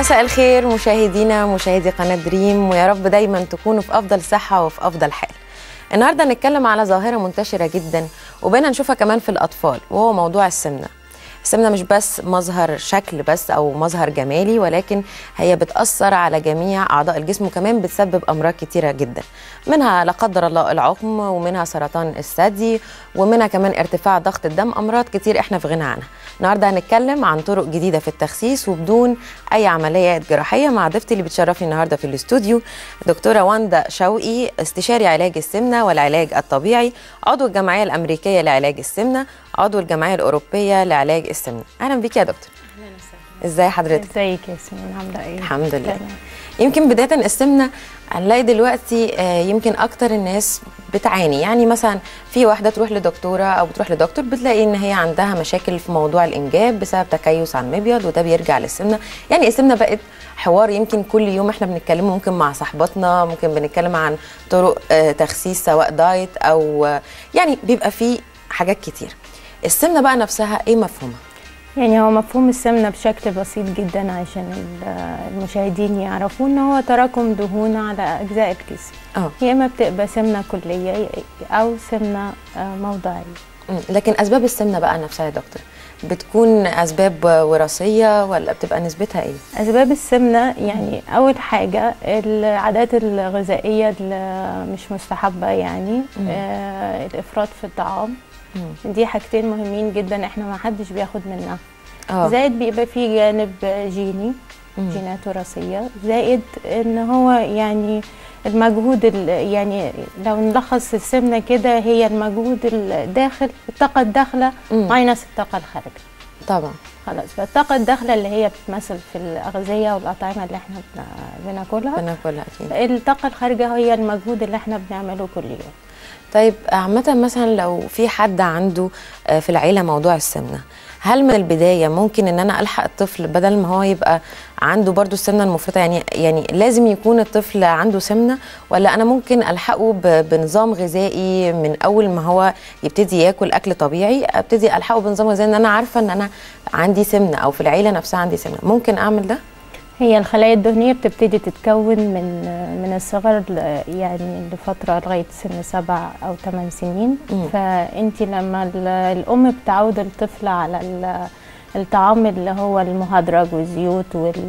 مساء الخير مشاهدينا مشاهدي قناة دريم ويا رب دايما تكونوا في أفضل صحة وفي أفضل حال النهاردة هنتكلم على ظاهرة منتشرة جدا وبقينا نشوفها كمان في الأطفال وهو موضوع السمنة السمنة مش بس مظهر شكل بس أو مظهر جمالي ولكن هي بتأثر على جميع أعضاء الجسم وكمان بتسبب أمراض كتيرة جدا منها لا قدر الله العقم ومنها سرطان الثدي ومنها كمان ارتفاع ضغط الدم أمراض كتير إحنا في غنى عنها النهارده هنتكلم عن طرق جديدة في التخسيس وبدون أي عمليات جراحية مع ضيفتي اللي بتشرفني النهارده في الاستوديو دكتورة واندا شوقي استشاري علاج السمنة والعلاج الطبيعي عضو الجمعية الأمريكية لعلاج السمنة عضو الجمعية الأوروبية لعلاج السمنة أهلا بيكي يا دكتور ازاي حضرتك ازيك يا ياسمين عامله ايه الحمد لله تمام. يمكن بدايه السمنه هنلاقي دلوقتي آه، يمكن اكتر الناس بتعاني يعني مثلا في واحده تروح لدكتوره او بتروح لدكتور بتلاقي ان هي عندها مشاكل في موضوع الانجاب بسبب تكيس على المبيض وده بيرجع للسمنه يعني السمنه بقت حوار يمكن كل يوم احنا بنتكلمه ممكن مع صاحباتنا ممكن بنتكلم عن طرق آه، تخسيس سواء دايت او آه، يعني بيبقى فيه حاجات كتير السمنه بقى نفسها ايه مفهومها يعني هو مفهوم السمنه بشكل بسيط جدا عشان ال- المشاهدين يعرفوا ان هو تراكم دهون على اجزاء الجسم اه يا اما بتبقى سمنه كليه او سمنه آه، موضعيه مم. لكن اسباب السمنه بقى نفسها يا دكتور بتكون اسباب وراثيه ولا بتبقى نسبتها ايه اسباب السمنه يعني اول حاجه العادات الغذائيه اللي مش مستحبه يعني مم. آه الافراط في الطعام مم. دي حاجتين مهمين جدا احنا ما حدش بياخد منها اه زائد بيبقى فيه جانب جيني مم. جينات وراثيه زائد ان هو يعني المجهود ال- يعني لو نلخص السمنه كده هي المجهود الداخل الطاقه الداخله مم. ماينس الطاقه الخارجه طبعا خلاص فالطاقه الداخله اللي هي بتمثل في الاغذيه والاطعمه اللي احنا بن- بناكلها بناكلها اكيد الطاقه الخارجه هي المجهود اللي احنا بنعمله كل يوم طيب عامه مثلا لو في حد عنده آه، في العيله موضوع السمنه هل من البدايه ممكن ان انا الحق الطفل بدل ما هو يبقى عنده برضو السمنه المفرطه يعني يعني لازم يكون الطفل عنده سمنه ولا انا ممكن الحقه ب- بنظام غذائي من اول ما هو يبتدي ياكل اكل طبيعي ابتدي الحقه بنظام غذائي ان انا عارفه ان انا عندي سمنه او في العيله نفسها عندي سمنه ممكن اعمل ده هي الخلايا الدهنية بتبتدي تتكون من من الصغر ل- يعني لفترة لغاية سن سبع أو ثمان سنين مم. فأنت لما ال- الأم بتعود الطفل على ال- الطعام اللي هو المهدرج والزيوت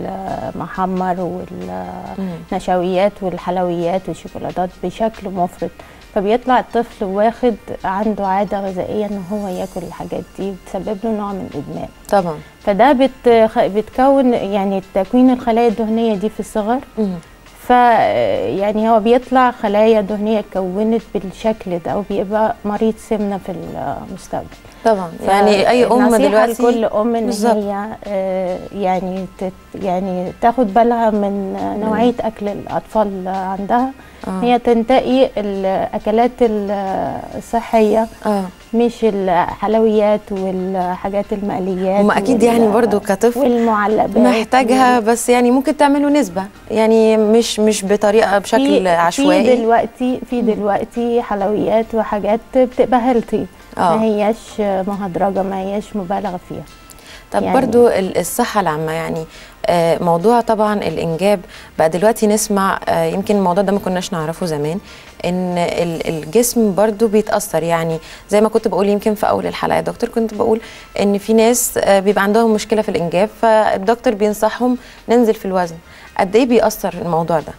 والمحمر والنشويات والحلويات والشوكولاتات بشكل مفرط فبيطلع الطفل واخد عنده عادة غذائية ان هو ياكل الحاجات دي بتسبب له نوع من الإدمان طبعا فده بت بتكون يعني تكوين الخلايا الدهنيه دي في الصغر مم. ف يعني هو بيطلع خلايا دهنيه اتكونت بالشكل ده وبيبقى مريض سمنه في المستقبل طبعا يعني اي ام نصيحة دلوقتي لكل ام ان بالظبط. هي آه، يعني تت يعني تاخد بالها من نوعيه اكل الاطفال عندها آه. هي تنتقي الاكلات ال- الصحيه اه مش الحلويات والحاجات المقليات هما اكيد وال- يعني برضو كطفل والمعلبات محتاجها بس يعني ممكن تعملوا نسبة يعني مش مش بطريقة بشكل في- في عشوائي دلوقتي في دلوقتي حلويات وحاجات بتبقى هيلثي آه. ما هياش مهدرجه ما هياش مبالغ فيها طب يعني- برضو ال- الصحة العامة يعني آه، موضوع طبعا الإنجاب بقى دلوقتي نسمع آه، يمكن الموضوع ده ما كناش نعرفه زمان إن ال- الجسم برضو بيتأثر يعني زي ما كنت بقول يمكن في أول الحلقة يا دكتور كنت بقول إن في ناس آه، بيبقى عندهم مشكلة في الإنجاب فالدكتور بينصحهم ننزل في الوزن قد إيه بيأثر الموضوع ده؟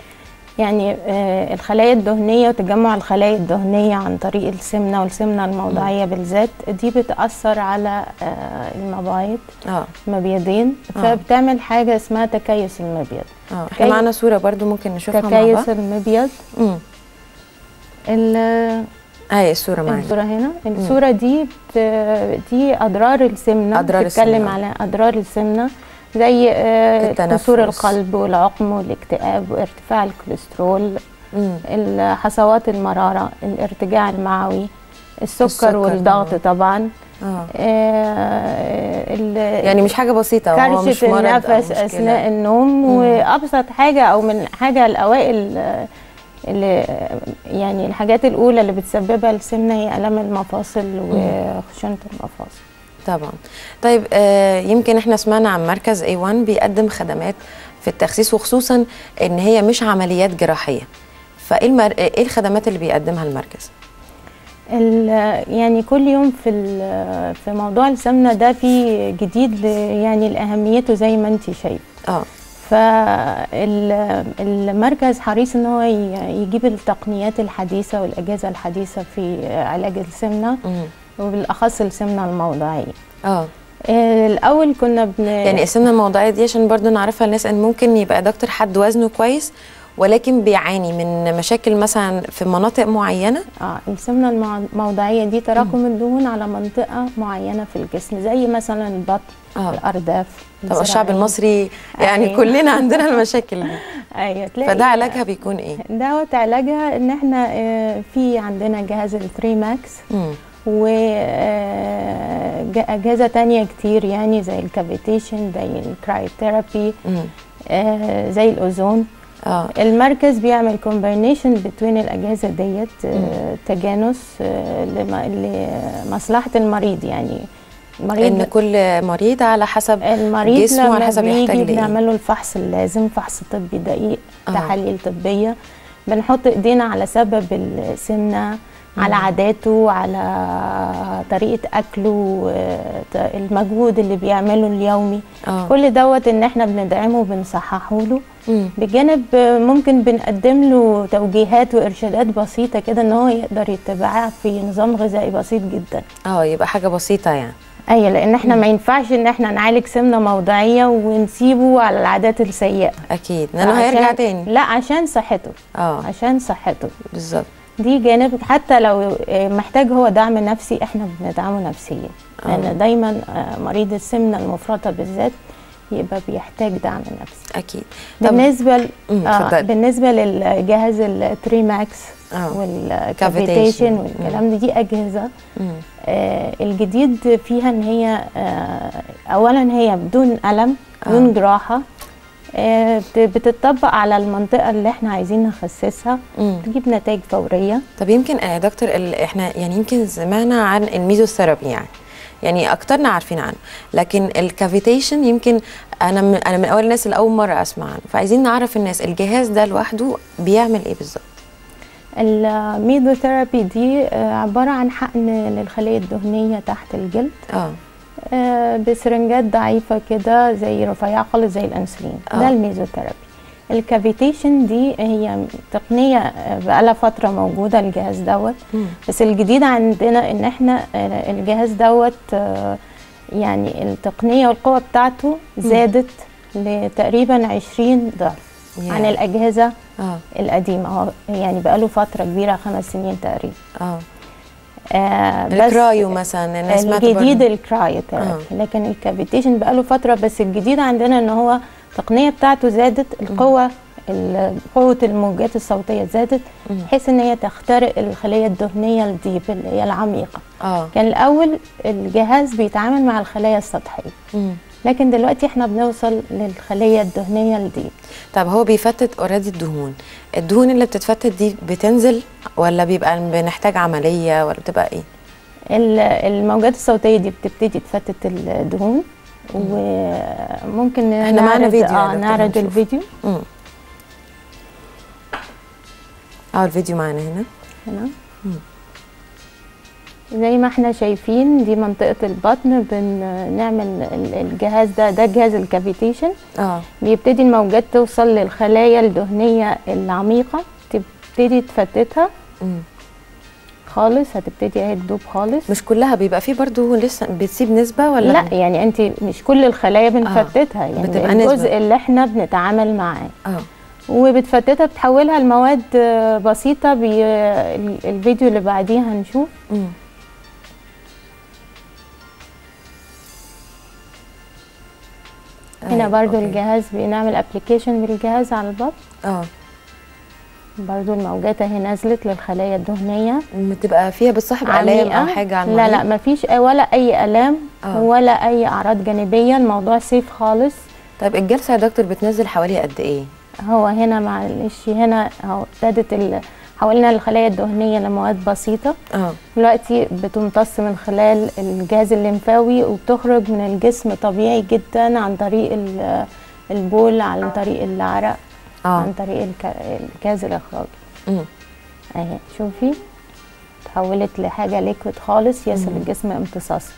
يعني آه، الخلايا الدهنيه وتجمع الخلايا الدهنيه عن طريق السمنه والسمنه الموضعيه بالذات دي بتاثر على آه، المبايض اه مبيضين آه. فبتعمل حاجه اسمها تكيس المبيض اه احنا تكي- معانا صورة برضو ممكن نشوفها مع تكيس بعض المبيض امم ال- اهي الصورة معانا الصورة هنا الصورة دي بت- دي أضرار السمنة أضرار بتتكلم السمنة. على أضرار السمنة زي آه، التنفس. كسور القلب والعقم والاكتئاب وارتفاع الكوليسترول امم ال- حصوات المرارة الارتجاع المعوي السكر, السكر والضغط طبعاً. طبعا اه آه، ال- يعني مش حاجة بسيطة هو مش كرشة مرض أو النفس مشكلة. أثناء النوم مم. وأبسط حاجة أو من حاجة الأوائل آه، اللي يعني الحاجات الأولى اللي بتسببها السمنة هي ألم المفاصل وخشونة المفاصل طبعا طيب آه يمكن احنا سمعنا عن مركز A1 بيقدم خدمات في التخسيس وخصوصا ان هي مش عمليات جراحيه فايه المر... ايه الخدمات اللي بيقدمها المركز ال- يعني كل يوم في ال- في موضوع السمنه ده في جديد ل- يعني لاهميته زي ما انت شايف اه فالمركز حريص ان هو ي- يجيب التقنيات الحديثه والاجهزه الحديثه في علاج السمنه مم. وبالاخص السمنه الموضعيه اه آه، الاول كنا بن يعني السمنه الموضعيه دي عشان برضو نعرفها للناس ان ممكن يبقى دكتور حد وزنه كويس ولكن بيعاني من مشاكل مثلا في مناطق معينه اه السمنه المع- الموضعيه دي تراكم الدهون على منطقه معينه في الجسم زي مثلا البطن اه الارداف طب الشعب الذراعين. المصري يعني أيوة. كلنا عندنا المشاكل دي ايوه تلاقي فده علاجها بيكون ايه دوت علاجها ان احنا آه، في عندنا جهاز الثري ماكس مم. وأجهزة تانية كتير يعني زي الكافيتيشن زي الكرايوثيرابي مم. آه، زي الأوزون اه المركز بيعمل كومباينيشن بين الأجهزة ديت آه، تجانس آه، لم- لمصلحة المريض يعني ان المريض كل مريض على حسب المريض جسمه لما على حسب يحتاج بيجي لإيه. بنعمل له الفحص اللازم فحص طبي دقيق آه. تحاليل طبيه بنحط ايدينا على سبب السمنه على عاداته على طريقه اكله آه، ت- المجهود اللي بيعمله اليومي اه كل دوت ان احنا بندعمه وبنصححه له مم. بجانب آه، ممكن بنقدم له توجيهات وارشادات بسيطه كده ان هو يقدر يتبعها في نظام غذائي بسيط جدا اه يبقى حاجه بسيطه يعني ايوه لان احنا ما ينفعش ان احنا نعالج سمنه موضعيه ونسيبه على العادات السيئه اكيد لانه هيرجع عشان- تاني لا عشان صحته اه عشان صحته بالظبط دي جانب حتى لو آه، محتاج هو دعم نفسي احنا بندعمه نفسيا آه. لان دايما آه، مريض السمنه المفرطه بالذات يبقى بيحتاج دعم نفسي اكيد طب بالنسبه ل... مم، آه اتفضلي. بالنسبه للجهاز التري ماكس اه Cavitation. والكافيتيشن والكلام ده دي اجهزه مم. آه، الجديد فيها ان هي آه، اولا هي بدون الم آه. بدون جراحه آه، بت- بتطبق على المنطقه اللي احنا عايزين نخسسها مم. تجيب نتائج فوريه طب يمكن يا دكتور ال- احنا يعني يمكن سمعنا عن الميزوثيرابي يعني يعني اكترنا عارفين عنه لكن الكافيتيشن يمكن انا من انا من اول الناس اللي اول مره اسمع عنه فعايزين نعرف الناس الجهاز ده لوحده بيعمل ايه بالظبط الميدوثيرابي دي آه، عباره عن حقن للخليه الدهنيه تحت الجلد اه آه، بسرنجات ضعيفه كده زي رفيعه خالص زي الانسولين آه. ده الميزوثيرابي الكافيتيشن دي هي تقنيه آه، بقالها فتره موجوده الجهاز دوت مم. بس الجديد عندنا ان احنا آه، الجهاز دوت آه، يعني التقنيه والقوه بتاعته زادت لتقريبا 20 ضعف عن يا. الاجهزه اه القديمه هو يعني بقاله فتره كبيره خمس سنين تقريبا اه آه بس الكرايو مثلا انا سمعت الجديد برضه. الكرايوثيرابي لكن الكافيتيشن بقاله فتره بس الجديد عندنا ان هو التقنيه بتاعته زادت القوه ال- قوه الموجات الصوتيه زادت مم. بحيث ان هي تخترق الخليه الدهنيه الديب اللي هي العميقه اه كان الاول الجهاز بيتعامل مع الخلايا السطحيه مم. لكن دلوقتي احنا بنوصل للخليه الدهنيه الديب طب هو بيفتت اوريدي الدهون الدهون اللي بتتفتت دي بتنزل ولا بيبقى بنحتاج عمليه ولا بتبقى ايه ال- الموجات الصوتيه دي بتبتدي تفتت الدهون وممكن إحنا معانا نعرض- فيديو يا اه دكتور نعرض هنشوف. الفيديو مم. اه الفيديو معانا هنا هنا زي ما احنا شايفين دي منطقة البطن بنعمل ال- الجهاز ده ده جهاز الكافيتيشن اه بيبتدي الموجات توصل للخلايا الدهنية العميقة تبتدي تفتتها مم. خالص هتبتدي اهي تدوب خالص مش كلها بيبقى فيه برضو لسه بتسيب نسبه ولا لا يعني انت مش كل الخلايا بنفتتها يعني بتبقى الجزء نسبة. اللي احنا بنتعامل معاه اه وبتفتتها بتحولها لمواد آه، بسيطة بي ال- الفيديو اللي بعديه هنشوف مم. هنا أيوة، برضو أوكي. الجهاز بنعمل ابلكيشن بالجهاز على البطن اه برضو الموجات اهي نزلت للخلايا الدهنية بتبقى فيها بتصاحب الام او حاجه على لا لا المريض؟ مفيش أي- ولا اي الام آه. ولا اي اعراض جانبية الموضوع سيف خالص طيب الجلسه يا دكتور بتنزل حوالي قد ايه هو هنا معلش هنا اهو ابتدت ال- حولنا الخلايا الدهنيه لمواد بسيطه اه دلوقتي بتمتص من خلال الجهاز الليمفاوي وبتخرج من الجسم طبيعي جدا عن طريق ال- البول عن طريق العرق اه عن طريق الك- الجهاز الاخراجي مم. اهي شوفي تحولت لحاجه ليكويد خالص يصل مم. الجسم امتصاصا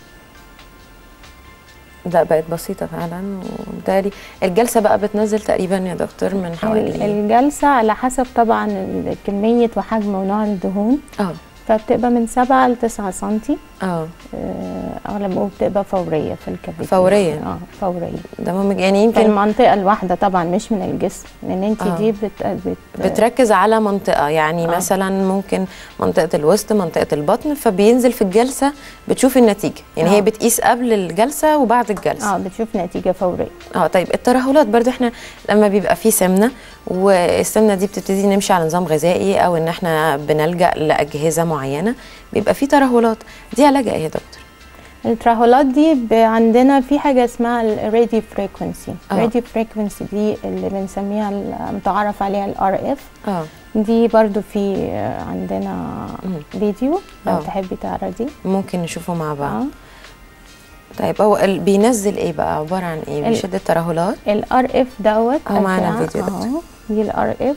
لا بقت بسيطة فعلا وبالتالي الجلسة بقى بتنزل تقريبا يا دكتور من ال- حوالي الجلسه على حسب طبعا ال- كميه وحجم ونوع الدهون اه فبتبقى من 7 ل 9 سنتي اه آه، اغلب بتبقى فوريه في الكبد فورية؟ اه فوريه ده مهم يعني في يمكن المنطقه الواحده طبعا مش من الجسم لان انت آه. دي بت... بت... بتركز على منطقة يعني آه. مثلا ممكن منطقة الوسط منطقة البطن فبينزل في الجلسة بتشوف النتيجة يعني آه. هي بتقيس قبل الجلسة وبعد الجلسة اه بتشوف نتيجه فوريه اه طيب الترهلات برضو احنا لما بيبقى فيه سمنه والسمنه دي بتبتدي نمشي على نظام غذائي او ان احنا بنلجا لاجهزه معينه بيبقى فيه ترهلات دي علاجها ايه يا دكتور؟ الترهلات دي ب... عندنا في حاجه اسمها الراديو فريكونسي آه. الراديو فريكونسي دي اللي بنسميها المتعارف عليها الار اف اه دي برضو في آه، عندنا مم. فيديو لو آه. تحبي تعرضي ممكن نشوفه مع بعض اه طيب هو ال- بينزل ايه بقى عباره عن ايه؟ ال- بيشد الترهلات الار اف دوت آه، معانا أشعة. فيديو دكتور. اهو دي الار اف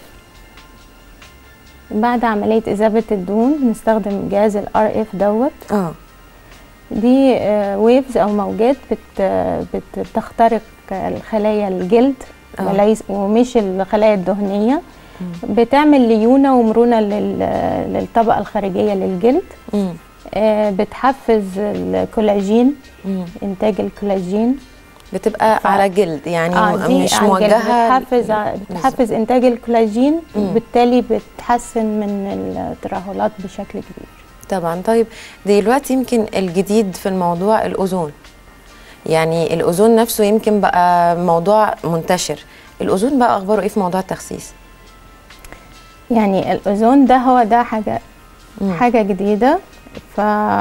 بعد عمليه اذابه الدهون بنستخدم جهاز الار اف دوت اه دي ويفز او موجات بت بت بتخترق الخلايا الجلد آه. وليس ومش الخلايا الدهنيه بتعمل ليونه ومرونه لل- للطبقه الخارجيه للجلد امم آه، بتحفز الكولاجين امم انتاج الكولاجين بتبقى ف- على جلد يعني اه م- دي مش على الجلد. موجهه بتحفز ع- بتحفز انتاج الكولاجين مم. وبالتالي بتحسن من الترهلات بشكل كبير طبعا طيب دلوقتي يمكن الجديد في الموضوع الاوزون يعني الاوزون نفسه يمكن بقى موضوع منتشر الاوزون بقى اخباره ايه في موضوع التخسيس يعني الاوزون ده هو ده حاجه مم. حاجه جديده ف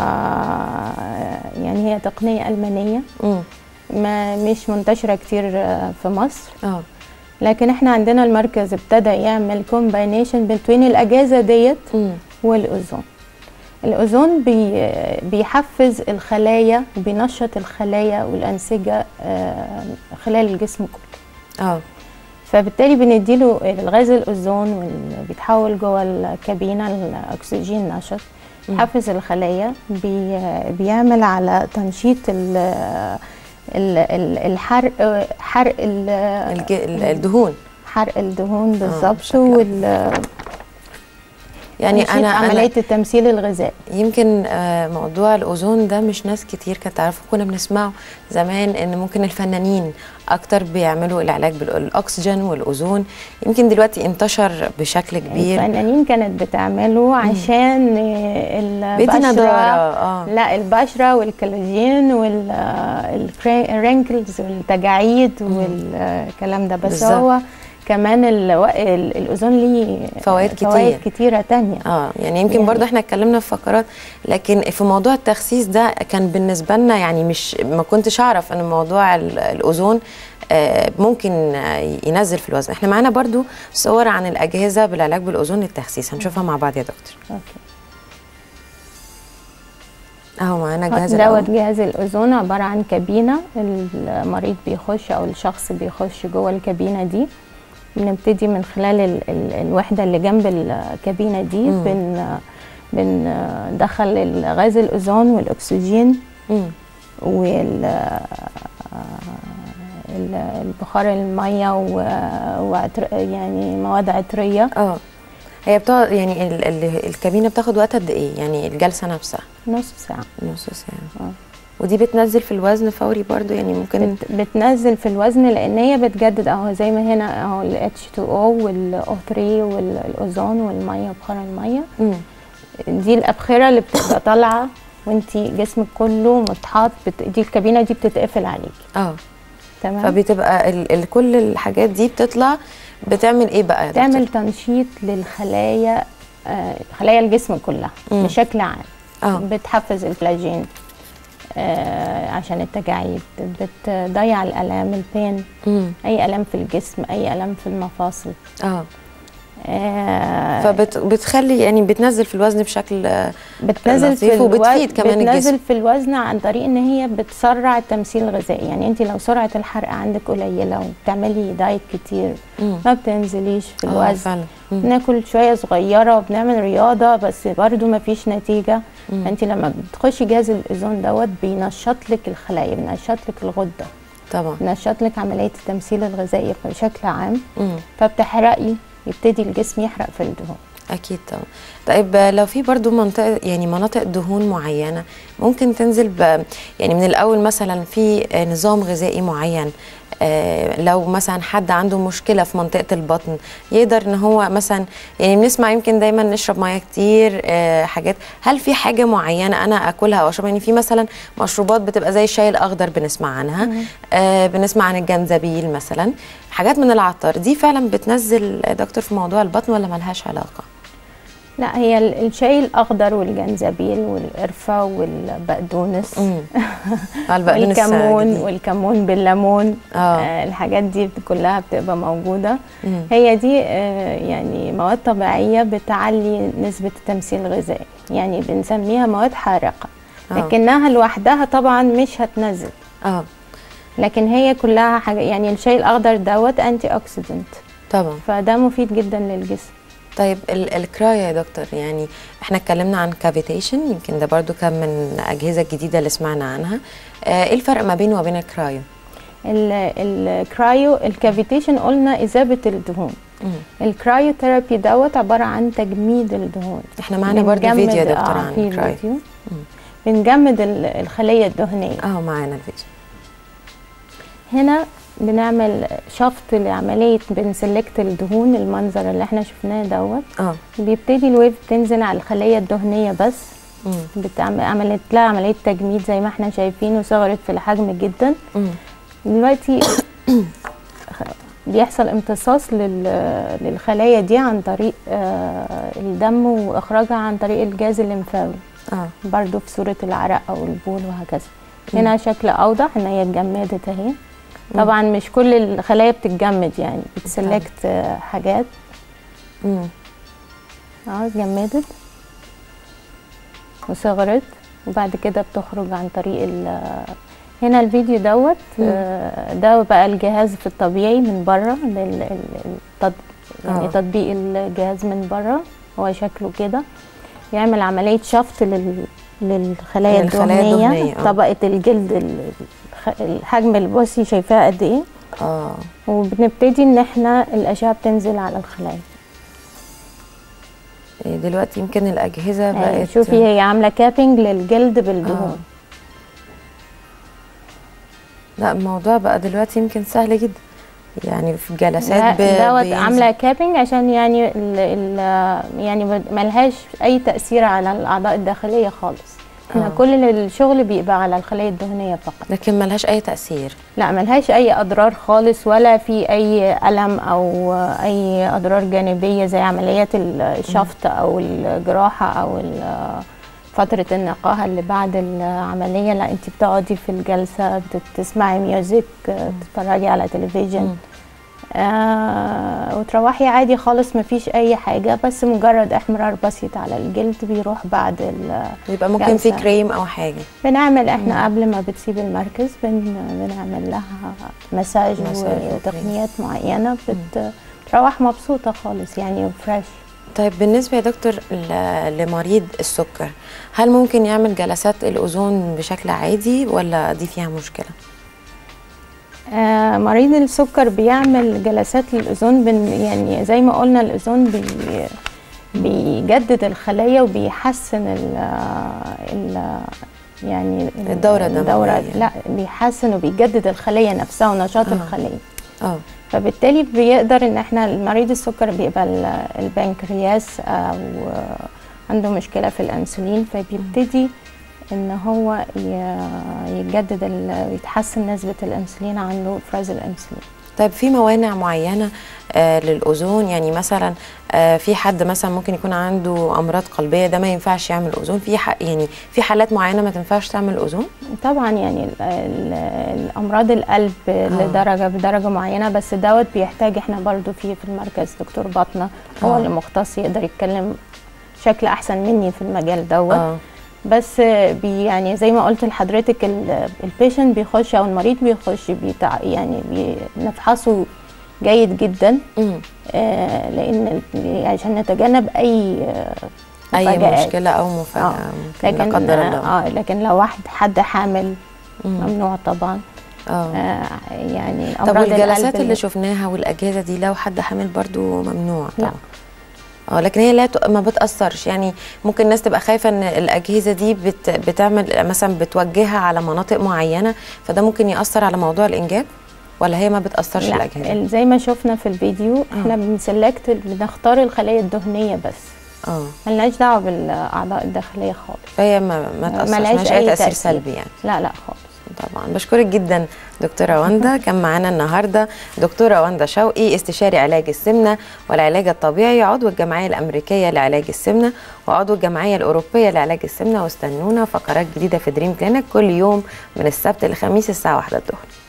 يعني هي تقنيه المانيه امم ما مش منتشره كتير آه، في مصر اه لكن احنا عندنا المركز ابتدى يعمل كومباينيشن بين الاجهزه ديت امم والاوزون الاوزون بي بيحفز الخلايا وبينشط الخلايا والانسجه آه، خلال الجسم كله اه فبالتالي بنديله الغاز الاوزون واللي بيتحول جوه الكابينه الاكسجين نشط يحفز الخلايا بي بيعمل على تنشيط ال ال- ال- الحرق حرق ال- الج- ال- الدهون حرق الدهون بالظبط بشكل وال يعني تنشيط انا عمليه انا التمثيل الغذائي يمكن آه، موضوع الاوزون ده مش ناس كتير كانت تعرفه كنا بنسمعه زمان ان ممكن الفنانين اكتر بيعملوا العلاج بالاكسجين والاوزون يمكن دلوقتي انتشر بشكل كبير الفنانين كانت بتعمله عشان البشره بيدي نضاره اه لا البشره والكولاجين والرينكلز والتجاعيد والكلام ده بس بالظبط. هو كمان الو- ال- الاوزون ليه فوائد كتير. فوائد كتيره تانية اه يعني يمكن يعني- برضه احنا اتكلمنا في فقرات لكن في موضوع التخسيس ده كان بالنسبه لنا يعني مش ما كنتش اعرف ان موضوع ال- الاوزون آه، ممكن آه، ينزل في الوزن احنا معانا برضو صور عن الاجهزه بالعلاج بالاوزون للتخسيس هنشوفها مع بعض يا دكتور اوكي اهو معانا جهاز دوت الأول. جهاز الاوزون عباره عن كابينه المريض بيخش او الشخص بيخش جوه الكابينه دي بنبتدي من خلال ال ال الوحده اللي جنب الكابينه دي مم. بن بندخل الغاز الاوزون والاكسجين مم. وال ال- البخار الميه و- وعطر يعني مواد عطريه اه هي بتقعد يعني ال ال الكابينه بتاخد وقت قد ايه يعني الجلسه نفسها نص ساعه نص ساعه آه. ودي بتنزل في الوزن فوري برضو يعني ممكن بت بتنزل في الوزن لان هي بتجدد اهو زي ما هنا اهو ال H2O وال O3 والاوزون والميه بخار الميه مم. دي الابخره اللي بتبقى طالعه وانتي جسمك كله متحاط بت... دي الكابينه دي بتتقفل عليكي اه تمام فبتبقى ال ال كل الحاجات دي بتطلع بتعمل ايه بقى يا دكتور؟ تعمل تنشيط للخلايا آه خلايا الجسم كلها مم. بشكل عام اه بتحفز الكلاجين آه عشان التجاعيد بتضيع الالام البين مم. اي الام في الجسم اي الام في المفاصل اه آه، فبتخلي يعني بتنزل في الوزن بشكل آه، بتنزل في لطيف الو... وبتفيد كمان بتنزل الجسم. في الوزن عن طريق ان هي بتسرع التمثيل الغذائي يعني انت لو سرعه الحرق عندك قليله وبتعملي دايت كتير مم. ما بتنزليش في آه، الوزن فعلا مم. بناكل شويه صغيره وبنعمل رياضه بس برضو ما فيش نتيجه مم. انت لما بتخشي جهاز الاذون دوت بينشط لك الخلايا بينشط لك الغده طبعا بينشط لك عمليه التمثيل الغذائي بشكل عام مم. فبتحرقي يبتدي الجسم يحرق في الدهون اكيد طبعا طيب آه، لو في برضو منطقه يعني مناطق دهون معينه ممكن تنزل ب يعني من الاول مثلا في آه، نظام غذائي معين آه، لو مثلا حد عنده مشكله في منطقه البطن يقدر ان هو مثلا يعني بنسمع يمكن دايما نشرب ميه كتير آه، حاجات هل في حاجه معينه انا اكلها او اشربها يعني في مثلا مشروبات بتبقى زي الشاي الاخضر بنسمع عنها آه، بنسمع عن الجنزبيل مثلا حاجات من العطار دي فعلا بتنزل آه، دكتور في موضوع البطن ولا ملهاش علاقه لا هي ال- الشاي الاخضر والجنزبيل والقرفه والبقدونس امم على البقدونس والكمون جديد. والكمون بالليمون آه. آه الحاجات دي كلها بتبقى موجوده مم. هي دي آه يعني مواد طبيعيه بتعلي نسبه التمثيل الغذائي يعني بنسميها مواد حارقه آه. لكنها لوحدها طبعا مش هتنزل اه لكن هي كلها حاجه يعني الشاي الاخضر دوت انتي اوكسيدنت طبعا فده مفيد جدا للجسم طيب ال- الكراية يا دكتور يعني احنا اتكلمنا عن كافيتيشن يمكن ده برضو كان من الأجهزة الجديدة اللي سمعنا عنها آه، ايه الفرق ما بينه وبين الكرايو؟ ال- الكرايو الكافيتيشن قلنا اذابه الدهون مم. الكرايو ثيرابي دوت عباره عن تجميد الدهون احنا معانا برضو بنجمد- فيديو يا دكتور آه عن في الكرايو فيديو بنجمد ال- الخليه الدهنيه اه معانا الفيديو هنا بنعمل شفط لعمليه بنسلكت الدهون المنظر اللي احنا شفناه دوت اه بيبتدي الويف تنزل على الخليه الدهنيه بس مم. بتعمل عملت لها عمليه تجميد زي ما احنا شايفين وصغرت في الحجم جدا مم. دلوقتي بيحصل امتصاص لل- للخلايا دي عن طريق آه، الدم واخراجها عن طريق الجهاز الليمفاوي اه برضو في صورة العرق أو البول وهكذا هنا شكل أوضح إن هي اتجمدت أهي طبعا مش كل الخلايا بتتجمد يعني بتسلكت آه، حاجات مم. اه اتجمدت وصغرت وبعد كده بتخرج عن طريق ال هنا الفيديو دوت آه، ده بقى الجهاز في الطبيعي من بره لل- ال- التط- يعني آه. تطبيق الجهاز من بره هو شكله كده يعمل عملية شفط لل للخلايا للخلايا الدهنية الدهنية، آه. طبقة الجلد ال- الخ- الحجم اللي بصي شايفاها قد ايه اه وبنبتدي ان احنا الاشعة بتنزل على الخلايا إيه دلوقتي يمكن الأجهزة يعني بقت شوفي هي عاملة كابينج للجلد بالدهون لا الموضوع بقى دلوقتي يمكن سهل جدا يعني في جلسات ده- ب- دوت بينزل. عامله كابينج عشان يعني ال ال يعني ما- ملهاش اي تاثير على الاعضاء الداخليه خالص احنا آه. كل الشغل بيبقى على الخلايا الدهنيه فقط لكن ملهاش أي تأثير لا ملهاش اي اضرار خالص ولا في اي الم او اي اضرار جانبيه زي عمليات الشفط او الجراحه او ال- فترة النقاهة اللي بعد العملية لا انت بتقعدي في الجلسة بتسمعي ميوزك تتفرجي على تلفزيون آه وتروحي عادي خالص مفيش اي حاجة بس مجرد احمرار بسيط على الجلد بيروح بعد ال يبقى ممكن في جلسة. كريم أو حاجة بنعمل احنا قبل ما بتسيب المركز بن بنعمل لها مساج, مساج وتقنيات معينة بت- بتروح مبسوطة خالص يعني فريش طيب بالنسبة يا دكتور ل- لمريض السكر هل ممكن يعمل جلسات الأذون بشكل عادي ولا دي فيها مشكلة؟ آه مريض السكر بيعمل جلسات للأذون بن يعني زي ما قلنا الأذون بي بيجدد الخلايا وبيحسن ال ال يعني ال- الدورة الدورة الدموية. لا بيحسن وبيجدد الخلايا نفسها ونشاط آه. الخلية اه فبالتالي بيقدر ان احنا المريض السكر بيبقى ال- البنكرياس او عنده مشكله في الانسولين فبيبتدي ان هو ي- يجدد ال- ويتحسن نسبه الانسولين عنده افراز الانسولين طيب في موانع معينه آه للاوزون يعني مثلا آه في حد مثلا ممكن يكون عنده امراض قلبيه ده ما ينفعش يعمل اوزون في ح- يعني في حالات معينه ما تنفعش تعمل اوزون طبعا يعني ال- ال- الامراض القلب لدرجه بدرجه معينه بس دوت بيحتاج احنا برضو في في المركز دكتور باطنه هو آه. اللي مختص يقدر يتكلم بشكل احسن مني في المجال دوت اه بس بي يعني زي ما قلت لحضرتك البيشنت بيخش او المريض بيخش بيتع يعني بنفحصه جيد جدا مم. آه لان ال- عشان نتجنب اي آه، اي مفاجآت. مشكله او مفاجاه آه. ممكن لا لكن قدر الله اه لكن لو واحد حد حامل مم. ممنوع طبعا اه آه يعني طب أمراض والجلسات القلب اللي شفناها والاجهزه دي لو حد حامل برضو ممنوع لا. طبعا اه لكن هي لا ت- ما بتاثرش يعني ممكن الناس تبقى خايفه ان الاجهزه دي بت بتعمل مثلا بتوجهها على مناطق معينه فده ممكن ياثر على موضوع الانجاب ولا هي ما بتاثرش لا الاجهزه ال- زي ما شفنا في الفيديو احنا بنسلكت بنختار الخلايا الدهنيه بس اه ملناش دعوه بالاعضاء الداخليه خالص فهي ما ما تاثرش ملهاش ملهاش اي أي تاثير تأثير. سلبي يعني لا لا خالص طبعا بشكرك جدا دكتورة واندا كان معانا النهاردة دكتورة واندا شوقي استشاري علاج السمنة والعلاج الطبيعي عضو الجمعية الأمريكية لعلاج السمنة وعضو الجمعية الأوروبية لعلاج السمنة واستنونا فقرات جديدة في دريم كلينك كل يوم من السبت للخميس الساعة واحدة الظهر